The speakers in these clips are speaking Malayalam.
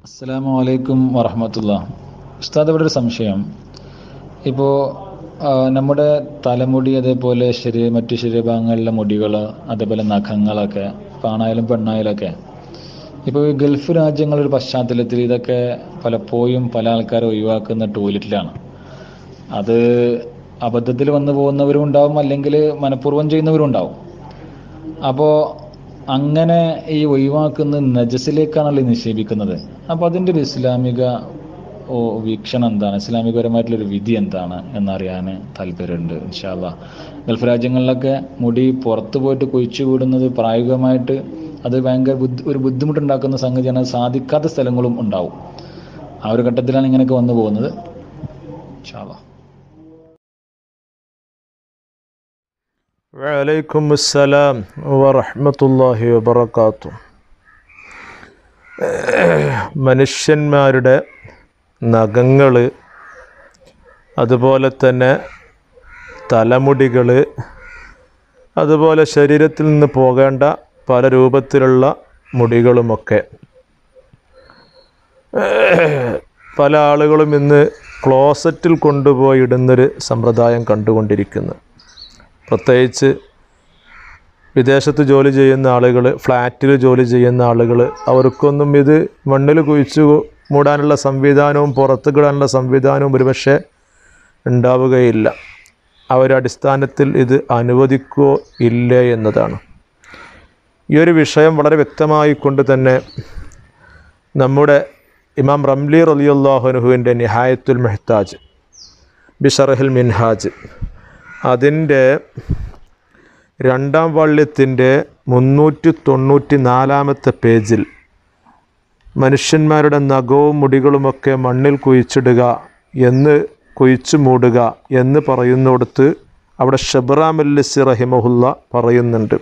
അസ്സലാമു അലൈക്കും വറഹമത്തുള്ള ഉസ്താദ് ഇവിടെ ഒരു സംശയം ഇപ്പോൾ നമ്മുടെ തലമുടി അതേപോലെ ശരീര മറ്റു ശരീരഭാഗങ്ങളിലെ മുടികൾ അതേപോലെ നഖങ്ങളൊക്കെ ആണായാലും പെണ്ണായാലൊക്കെ ഇപ്പോൾ ഈ ഗൾഫ് രാജ്യങ്ങളുടെ ഒരു പശ്ചാത്തലത്തിൽ ഇതൊക്കെ പലപ്പോഴും പല ആൾക്കാരും ഒഴിവാക്കുന്ന ടോയ്ലറ്റിലാണ് അത് അബദ്ധത്തിൽ വന്നു പോകുന്നവരും ഉണ്ടാവും അല്ലെങ്കിൽ മനഃപൂർവ്വം ചെയ്യുന്നവരും ഉണ്ടാവും അപ്പോൾ അങ്ങനെ ഈ ഒഴിവാക്കുന്ന നജസിലേക്കാണല്ലോ ഈ നിക്ഷേപിക്കുന്നത് അപ്പോൾ അതിൻ്റെ ഒരു ഇസ്ലാമിക ഓ വീക്ഷണം എന്താണ് ഇസ്ലാമികപരമായിട്ടുള്ളൊരു വിധി എന്താണ് എന്നറിയാൻ താല്പര്യമുണ്ട് ഇൻഷാല്ല ഗൾഫ് രാജ്യങ്ങളിലൊക്കെ മുടി പുറത്ത് പോയിട്ട് കുഴിച്ചു കൂടുന്നത് പ്രായോഗികമായിട്ട് അത് ഭയങ്കര ബുദ്ധി ഒരു ബുദ്ധിമുട്ടുണ്ടാക്കുന്ന സംഗതിയാണ് അത് സാധിക്കാത്ത സ്ഥലങ്ങളും ഉണ്ടാവും ആ ഒരു ഘട്ടത്തിലാണ് ഇങ്ങനെയൊക്കെ വന്നു പോകുന്നത് ഇൻഷാല്ല വലൈക്കും അസ്സലാം വറഹ്മത്തുള്ളാഹി വബറകാത്തു മനുഷ്യന്മാരുടെ നഖങ്ങൾ അതുപോലെ തന്നെ തലമുടികൾ അതുപോലെ ശരീരത്തിൽ നിന്ന് പോകേണ്ട പല രൂപത്തിലുള്ള മുടികളുമൊക്കെ പല ആളുകളും ഇന്ന് ക്ലോസറ്റിൽ കൊണ്ടുപോയി ഇടുന്നൊരു സമ്പ്രദായം കണ്ടുകൊണ്ടിരിക്കുന്നു പ്രത്യേകിച്ച് വിദേശത്ത് ജോലി ചെയ്യുന്ന ആളുകൾ ഫ്ലാറ്റിൽ ജോലി ചെയ്യുന്ന ആളുകൾ അവർക്കൊന്നും ഇത് മണ്ണിൽ കുഴിച്ച് മൂടാനുള്ള സംവിധാനവും പുറത്ത് കിടാനുള്ള സംവിധാനവും ഒരുപക്ഷെ ഉണ്ടാവുകയില്ല ആ ഒരു അടിസ്ഥാനത്തിൽ ഇത് അനുവദിക്കുകയോ ഇല്ലേ എന്നതാണ് ഈ ഒരു വിഷയം വളരെ വ്യക്തമായി കൊണ്ട് തന്നെ നമ്മുടെ ഇമാം റംലി റലിയുല്ലാഹുനുഹുവിൻ്റെ നിഹായത്തുൽ മെഹ്താജ് ബിഷറഹിൽ മിൻഹാജ് അതിൻ്റെ രണ്ടാം വള്ള്യത്തിൻ്റെ മുന്നൂറ്റി തൊണ്ണൂറ്റി നാലാമത്തെ പേജിൽ മനുഷ്യന്മാരുടെ നഖവും മുടികളുമൊക്കെ മണ്ണിൽ കുഴിച്ചിടുക എന്ന് കുഴിച്ചു മൂടുക എന്ന് പറയുന്നിടത്ത് അവിടെ ഷബ്രാമല്ലിസി റഹിമഹുല്ല പറയുന്നുണ്ട്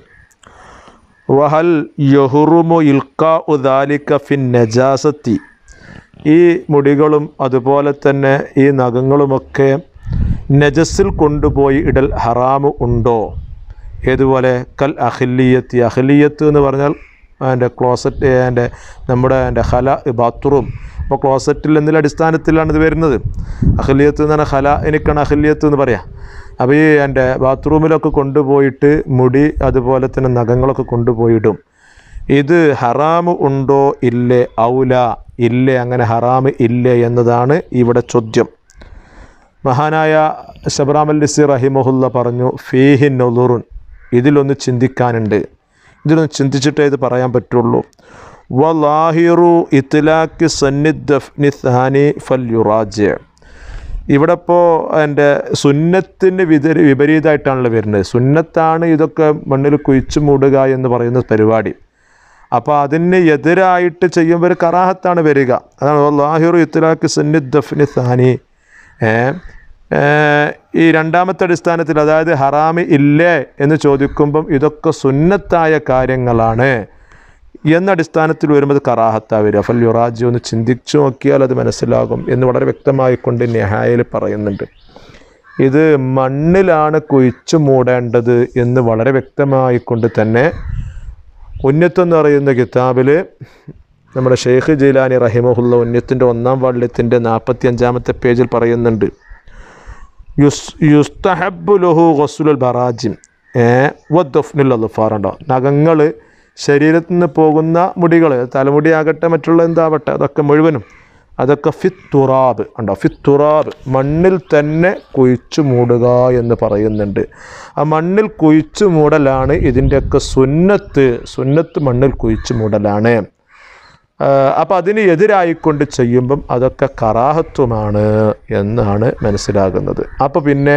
വഹൽ യഹുറുമു ഇൽക്കാ ഉദാലിക ഫിൻ നജാസത്തി ഈ മുടികളും അതുപോലെ തന്നെ ഈ നഖങ്ങളുമൊക്കെ നജസിൽ കൊണ്ടുപോയി ഇടൽ ഹറാമ് ഉണ്ടോ ഏതുപോലെ കൽ അഖിലിയത്ത് അഖിലിയത്ത് എന്ന് പറഞ്ഞാൽ എൻ്റെ ക്ലോസറ്റ് എൻ്റെ നമ്മുടെ എൻ്റെ ഹല ബാത്റൂം അപ്പോൾ ക്ലോസറ്റിൽ എന്നുള്ള അടിസ്ഥാനത്തിലാണ് ഇത് വരുന്നത് അഖിലിയത്ത് എന്ന് പറഞ്ഞാൽ ഹല എനിക്കാണ് അഖിലിയത്ത് എന്ന് പറയാം അപ്പോൾ ഈ എൻ്റെ ബാത്റൂമിലൊക്കെ കൊണ്ടുപോയിട്ട് മുടി അതുപോലെ തന്നെ നഖങ്ങളൊക്കെ കൊണ്ടുപോയിടും ഇത് ഹറാമ് ഉണ്ടോ ഇല്ലേ ഔല ഇല്ലേ അങ്ങനെ ഹറാമ് ഇല്ലേ എന്നതാണ് ഇവിടെ ചോദ്യം മഹാനായ ശബറാമൽ ലിസി റഹിമഹുല്ല പറഞ്ഞു ഫീഹി നൊലുറുൻ ഇതിലൊന്ന് ചിന്തിക്കാനുണ്ട് ഇതിലൊന്ന് ചിന്തിച്ചിട്ടേ ഇത് പറയാൻ പറ്റുള്ളൂ വലാഹിറു ഇത്ലാഖ് സന്നിദ്ഫ്നി ഥാനി ഫൽ യുറാജ് ഇവിടെ ഇപ്പോൾ എൻ്റെ സുന്നത്തിന് വിത വിപരീതമായിട്ടാണല്ലോ വരുന്നത് സുന്നത്താണ് ഇതൊക്കെ മണ്ണിൽ കുഴിച്ചു മൂടുക എന്ന് പറയുന്ന പരിപാടി അപ്പോൾ അതിന് എതിരായിട്ട് ചെയ്യുമ്പോൾ ഒരു കറാഹത്താണ് വരിക അതാണ് വല്ലാഹിറു ഇത്ലാഖ് സന്നിദ്ഫ്നി ഥാനി ഈ രണ്ടാമത്തെ അടിസ്ഥാനത്തിൽ അതായത് ഹറാമി ഇല്ലേ എന്ന് ചോദിക്കുമ്പം ഇതൊക്കെ സുന്നത്തായ കാര്യങ്ങളാണ് എന്ന അടിസ്ഥാനത്തിൽ വരുമ്പോൾ കറാഹത്താ വരിക ഫൽ യുറാജി ഒന്ന് ചിന്തിച്ചു നോക്കിയാൽ അത് മനസ്സിലാകും എന്ന് വളരെ വ്യക്തമായിക്കൊണ്ട് നെഹായിൽ പറയുന്നുണ്ട് ഇത് മണ്ണിലാണ് കുഴിച്ചു മൂടേണ്ടത് എന്ന് വളരെ വ്യക്തമായിക്കൊണ്ട് തന്നെ ഉന്നത്ത് എന്ന് പറയുന്ന കിതാബിൽ നമ്മുടെ ഷെയ്ഖ് ജയിലാനി റഹിമഹുല്ല ഉന്നത്തിൻ്റെ ഒന്നാം വാള്യത്തിൻ്റെ നാൽപ്പത്തി അഞ്ചാമത്തെ പേജിൽ പറയുന്നുണ്ട് യുസ് യുസ്തഹബ് ലഹു ഗസുലുൽ ബറാജിം വദ്ദഫ്നുൽ അലുഫാറുണ്ടോ നഖങ്ങൾ ശരീരത്തിൽ നിന്ന് പോകുന്ന മുടികൾ തലമുടിയാകട്ടെ മറ്റുള്ള എന്താവട്ടെ അതൊക്കെ മുഴുവനും അതൊക്കെ ഫിത്തുറാബ് ഉണ്ടോ ഫിത്തുറാബ് മണ്ണിൽ തന്നെ കുഴിച്ചു മൂടുക എന്ന് പറയുന്നുണ്ട് ആ മണ്ണിൽ കുഴിച്ചു മൂടലാണ് ഇതിൻ്റെയൊക്കെ സുന്നത്ത് സുന്നത്ത് മണ്ണിൽ കുഴിച്ചു മൂടലാണ് അപ്പം അതിന് എതിരായിക്കൊണ്ട് ചെയ്യുമ്പം അതൊക്കെ കറാഹത്വമാണ് എന്നാണ് മനസ്സിലാകുന്നത് അപ്പോൾ പിന്നെ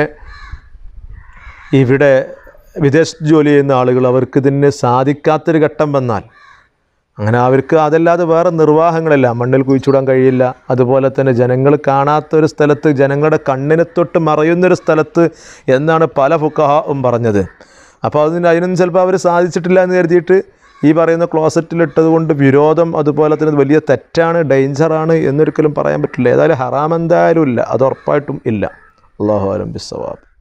ഇവിടെ വിദേശ ജോലി ചെയ്യുന്ന ആളുകൾ അവർക്ക് ഇതിന് സാധിക്കാത്തൊരു ഘട്ടം വന്നാൽ അങ്ങനെ അവർക്ക് അതല്ലാതെ വേറെ നിർവാഹങ്ങളില്ല മണ്ണിൽ കുഴിച്ചുവിടാൻ കഴിയില്ല അതുപോലെ തന്നെ ജനങ്ങൾ കാണാത്തൊരു സ്ഥലത്ത് ജനങ്ങളുടെ കണ്ണിനെ തൊട്ട് മറയുന്നൊരു സ്ഥലത്ത് എന്നാണ് പല ഫുക്കഹാവും പറഞ്ഞത് അപ്പോൾ അതിന് അതിനൊന്നും ചിലപ്പോൾ അവർ സാധിച്ചിട്ടില്ല എന്ന് കരുതിയിട്ട് ഈ പറയുന്ന ക്ലോസറ്റിലിട്ടത് കൊണ്ട് വിരോധം അതുപോലെ തന്നെ വലിയ തെറ്റാണ് ഡേഞ്ചറാണ് എന്നൊരിക്കലും പറയാൻ പറ്റില്ല ഏതായാലും ഹറാം എന്തായാലും ഇല്ല അത് ഉറപ്പായിട്ടും ഇല്ല അള്ളാഹു അലം ബിസ്സവാബ്